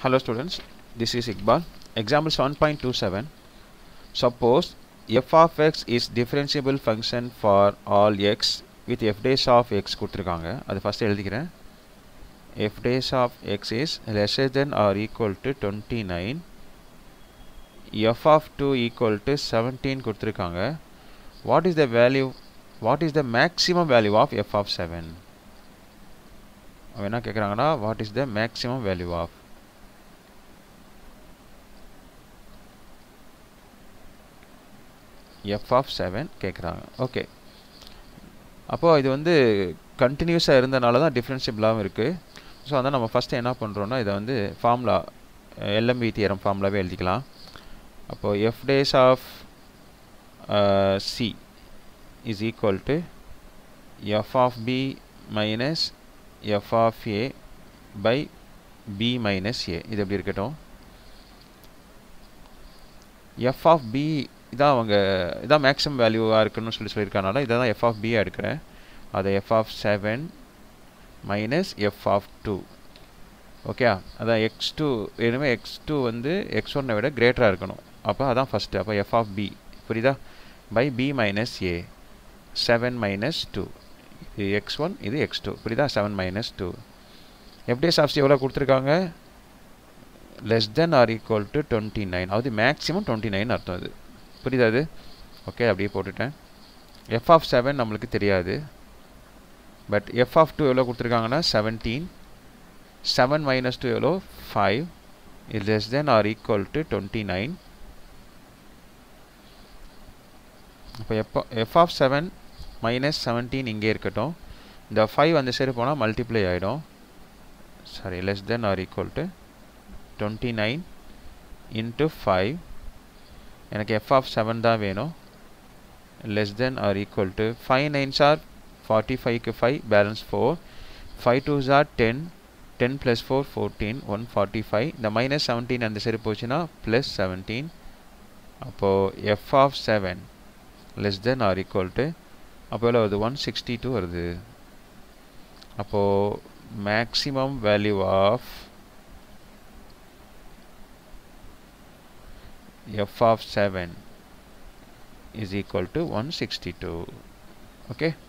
Hello students, this is Iqbal. Example 7.27. Suppose f of x is differentiable function for all x with f dash of x கொடுத்துருக்காங்க அது first எழுதிக்கிறேன் f dash of x is lesser than or equal to 29 f of 2 equal to 17 கொடுத்துருக்காங்க what is the value what is the maximum value of f of 7 அவங்க என்ன கேட்குறாங்கன்னா what is the maximum value of F of seven கேட்குறாங்க okay அப்போது இது வந்து கண்டினியூஸாக இருந்தனால தான் டிஃப்ரென்ஷியபிளாகவும் இருக்குது ஸோ அதான் நம்ம ஃபஸ்ட்டு என்ன பண்ணுறோன்னா இதை வந்து ஃபார்முலா எல்எம்பி தியரம் ஃபார்முலாவே எழுதிக்கலாம் அப்போது F dash of C is equal to F of B minus F of A by B minus A இது எப்படி இருக்கட்டும் எஃப் ஆஃப் பி இதான் அவங்க இதான் மேக்ஸிமம் வேல்யூவாக இருக்குன்னு சொல்லி சொல்லியிருக்கனால இதை தான் எஃப் ஆஃப் பியாக எடுக்கிறேன் அதை F of seven minus F of two okay அதான் எக்ஸ் டூ வேணுமே எக்ஸ் டூ வந்து எக்ஸ் ஒன்னை விட கிரேட்டராக இருக்கணும் அப்போ அதான் ஃபஸ்ட்டு அப்போ எஃப் ஆஃப் பி புரியுதா by B minus A seven minus two இது எக்ஸ் ஒன் இது எக்ஸ் டூ புரியுதா செவன் மைனஸ் டூ எஃப்டிஎஸ் ஆஃப்ஸ் எவ்வளோ கொடுத்துருக்காங்க less than or equal to twenty nine அதாவது மேக்ஸிமம் டுவெண்ட்டி நைன் அர்த்தம் அது புரியுதா அது ஓகே அப்படியே போட்டுட்டேன் எஃப் ஆஃப் செவன் நம்மளுக்கு தெரியாது பட் எஃப் ஆஃப் டூ எவ்வளோ கொடுத்துருக்காங்கன்னா செவன்டீன் செவன் மைனஸ் டூ எவ்வளோ five is less than or equal to twenty nine இப்போ எப்போ F of seven minus seventeen இங்கே இருக்கட்டும் இந்த ஃபைவ் அந்த சைடு போனால் மல்டிப்ளை ஆகிடும் sorry less than or equal to twenty nine into five எனக்கு எஃப் ஆஃப் செவன் தான் வேணும் less than or equal to five nines or forty ஃபைவ்க்கு five balance four five twos are ten ten plus four fourteen one forty five இந்த minus seventeen அந்த சரி போச்சுன்னா plus seventeen அப்போது F of seven less than or equal to அப்போ எவ்வளோ வருது one sixty two வருது அப்போது maximum value of f of 7 is equal to 162 okay